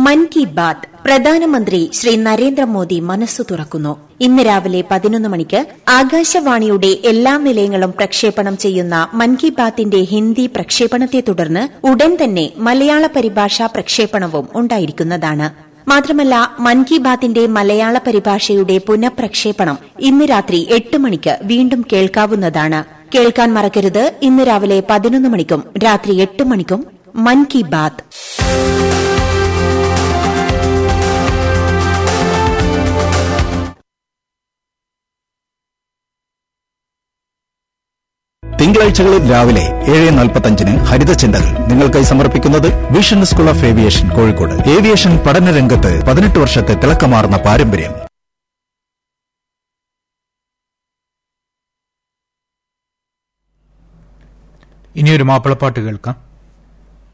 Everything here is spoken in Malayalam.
മൻ കി ബാത് പ്രധാനമന്ത്രി ശ്രീ നരേന്ദ്രമോദി മനസ്സു തുറക്കുന്നു ഇന്ന് രാവിലെ പതിനൊന്ന് മണിക്ക് ആകാശവാണിയുടെ എല്ലാ നിലയങ്ങളും പ്രക്ഷേപണം ചെയ്യുന്ന മൻ കി ബാത്തിന്റെ ഹിന്ദി പ്രക്ഷേപണത്തെ തുടർന്ന് ഉടൻ തന്നെ മലയാള പരിഭാഷാ പ്രക്ഷേപണവും ഉണ്ടായിരിക്കുന്നതാണ് മാത്രമല്ല മൻ കി ബാത്തിന്റെ മലയാള പരിഭാഷയുടെ പുനഃപ്രക്ഷേപണം ഇന്ന് രാത്രി എട്ട് മണിക്ക് വീണ്ടും കേൾക്കാവുന്നതാണ് കേൾക്കാൻ മറക്കരുത് ഇന്ന് രാവിലെ പതിനൊന്ന് മണിക്കും രാത്രി എട്ട് മണിക്കും മൻ കി ബാത് തിങ്കളാഴ്ചകളിൽ രാവിലെ ഏഴ് നാൽപ്പത്തഞ്ചിന് ഹരിത ചിന്തകൾ നിങ്ങൾക്കായി സമർപ്പിക്കുന്നത് vision school of aviation Kozhikode aviation പഠന രംഗത്ത് പതിനെട്ട് വർഷത്തെ തിളക്കമാർന്ന പാരമ്പര്യം ഇനിയൊരു മാപ്പിളപ്പാട്ട് കേൾക്കാം